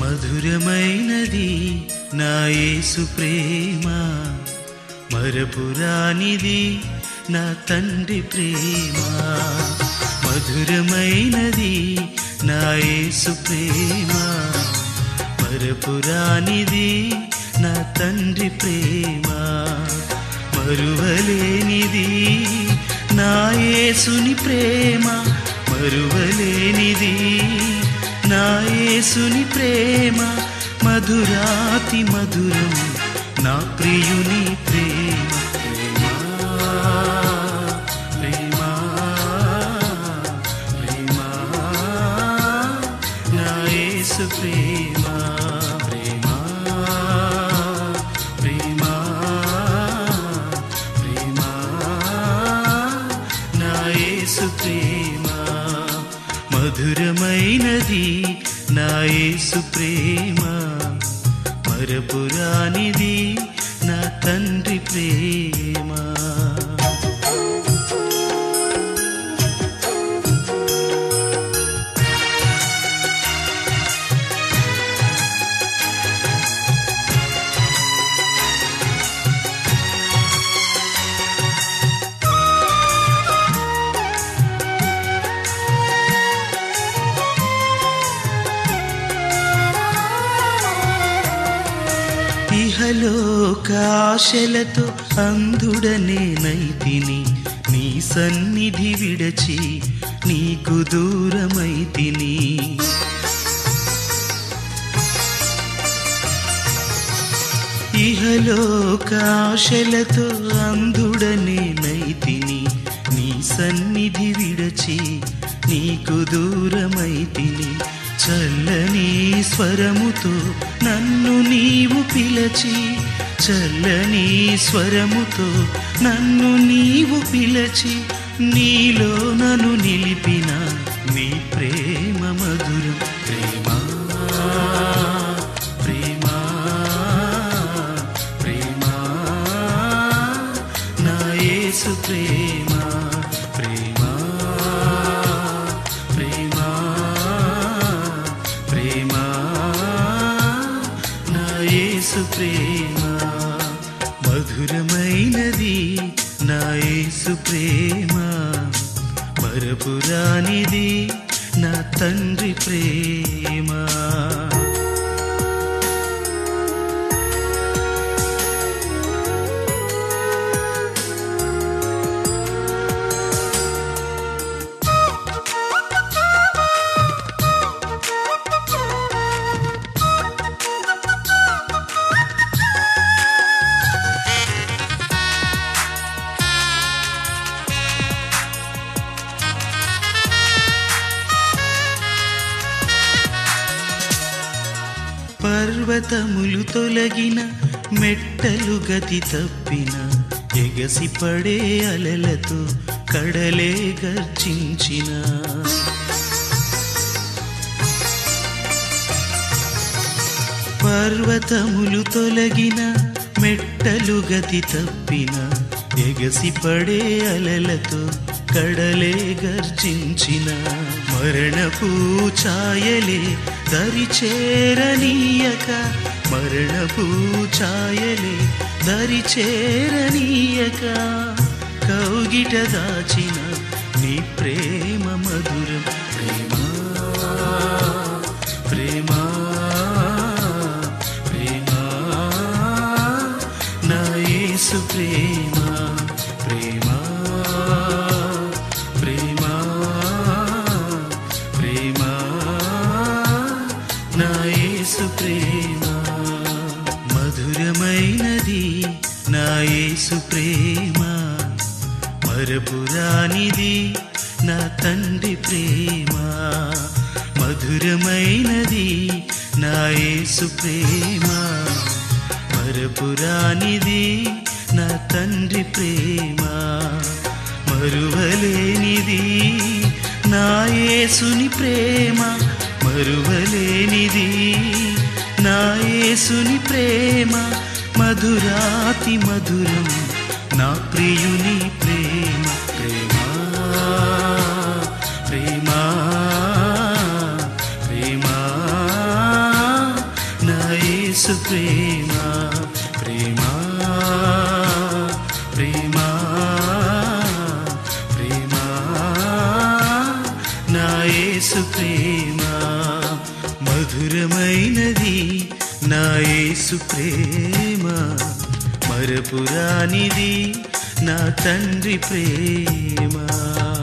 మధురమైనది నా యేసు ప్రేమ మరపురానిది నా తండ్రి ప్రేమ మధురమైనది నా యేసు ప్రేమ మరపురానిది నా తండ్రి ప్రేమ మరువలేనిది నా యేసుని ప్రేమ మరువలేనిది నా యేసుని ప్రేమ మధురాతి మధురం నా ప్రియుని ప్రేమ ప్రేమ ప్రేమ ప్రేమ నా యేసు ప్రేమ ప్రేమ ప్రేమ ప్రేమ నా యేసు ప్రేమ మధురమైనది నా యేసు ప్రేమ మరపురానిది నా తండ్రి ప్రేమ ఇహలోకాశలతో అంధుడనే నైతిని నీ సన్నిధి విడచి నీకు దూరమైతిని ఇహలోకాశలతో అంధుడనే నైతిని నీ సన్నిధి విడచి నీకు దూరమైతిని చల్లని స్వరముతో నన్ను నీవు పిలచి చల్లని స్వరముతో నన్ను నీవు పిలచి నీలో నన్ను నిలిపిన నీ ప్రేమ మధురం ప్రేమ ప్రేమ ప్రేమ నా యేసు ప్రేమ ప్రేమ ప్రేమ ప్రేమ నా యేసు ప్రేమ మధురమైనది నా యేసు ప్రేమ మరపురానిది నా తండ్రి ప్రేమ పర్వతములు తొలగిన మెట్టలు గతి తప్పిన ఎగసి పడే అలలతో కడలే గర్జించిన పర్వతములు తొలగిన మెట్టలు గతి తప్పిన ఎగసి పడే అలలతో కడలే గర్జించిన మరణపు ఛాయలే దరిచేరనీయక మరణపు ఛాయలే దరిచేరనీయక కౌగిట దాచిన నీ ప్రేమ మధురం ప్రేమ ప్రేమ ప్రేమ నా యేసు ప్రేమ ప్రేమ ప్రేమ ప్రేమ నా యేసు ప్రేమ మధురమైనది నా యేసు ప్రేమ మరపురానిది నా తండ్రి ప్రేమ మధురమైనది నా యేసు ప్రేమ మరపురానిది నా తండ్రి ప్రేమ మరువలేనిది నా యేసుని ప్రేమ మరువలేనిది నా యేసుని ప్రేమ మధురాతి మధురం నా ప్రియుని ప్రేమ ప్రేమ ప్రేమ ప్రేమ యేసు ప్రేమ ప్రేమ ప్రేమ ప్రేమ నా యేసు ప్రేమ మధురమైనది నా యేసు ప్రేమ మరపురానిది నా తండ్రి ప్రేమ